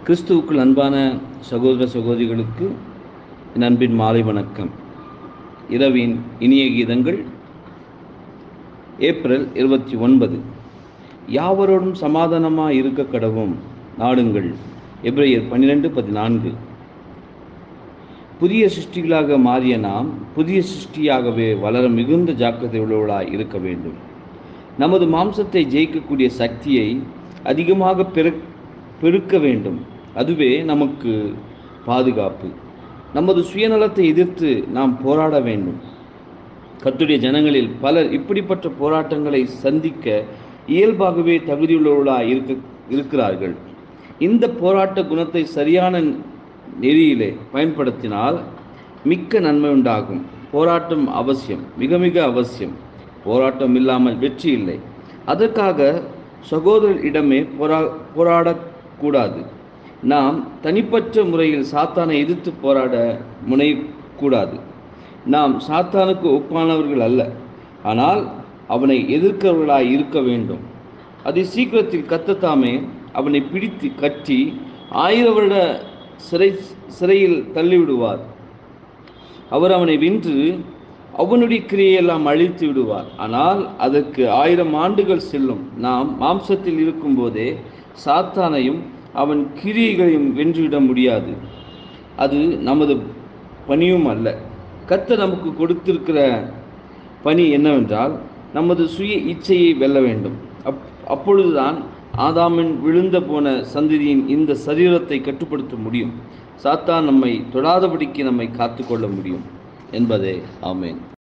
கிறிஸ்துவுக்குள் அன்பான சகோதர சகோதரிகளுக்கு என் அன்பின் மாலை வணக்கம் இரவின் இனிய கீதங்கள் ஏப்ரல் இருபத்தி ஒன்பது யாவரோடும் சமாதானமாக இருக்க கடவும் நாடுங்கள் எப்ரேயர் பன்னிரெண்டு பதினான்கு புதிய சிருஷ்டிகளாக மாறிய நாம் புதிய சிருஷ்டியாகவே வளர மிகுந்த ஜாக்கிரதை உள்ளவர்களாய் இருக்க வேண்டும் நமது மாம்சத்தை ஜெயிக்கக்கூடிய சக்தியை அதிகமாக பெரு பெருக்க வேண்டும் அதுவே நமக்கு பாதுகாப்பு நமது சுயநலத்தை எதிர்த்து நாம் போராட வேண்டும் கத்துடைய ஜனங்களில் பலர் இப்படிப்பட்ட போராட்டங்களை சந்திக்க இயல்பாகவே தகுதியுள்ளவர்களாக இருக்க இருக்கிறார்கள் இந்த போராட்ட குணத்தை சரியான நெறியிலே பயன்படுத்தினால் மிக்க நன்மை உண்டாகும் போராட்டம் அவசியம் மிக மிக அவசியம் போராட்டம் இல்லாமல் வெற்றி இல்லை அதற்காக சகோதரரிடமே போரா போராடக்கூடாது நாம் தனிப்பட்ட முறையில் சாத்தானை எதிர்த்து போராட முனையக்கூடாது நாம் சாத்தானுக்கு ஒப்பானவர்கள் அல்ல ஆனால் அவனை எதிர்க்கிறவர்களாய் இருக்க வேண்டும் அதை சீக்கிரத்தில் கத்தத்தாமே அவனை பிடித்து கட்டி ஆயிர வருட சிறை சிறையில் தள்ளிவிடுவார் அவர் அவனை வென்று அவனுடைய கிரியையெல்லாம் அழித்து விடுவார் ஆனால் அதற்கு ஆயிரம் ஆண்டுகள் செல்லும் நாம் மாம்சத்தில் இருக்கும்போதே சாத்தானையும் அவன் கிரியைகளையும் வென்றுவிட முடியாது அது நமது பணியும் அல்ல கத்த நமக்கு கொடுத்திருக்கிற பணி என்னவென்றால் நமது சுய இச்சையை வெல்ல வேண்டும் அப் அப்பொழுதுதான் ஆதாமின் விழுந்த போன சந்ததியின் இந்த சரீரத்தை கட்டுப்படுத்த முடியும் சாத்தான் நம்மை தொடாதபடிக்கு நம்மை காத்து கொள்ள முடியும் என்பதே ஆமேன்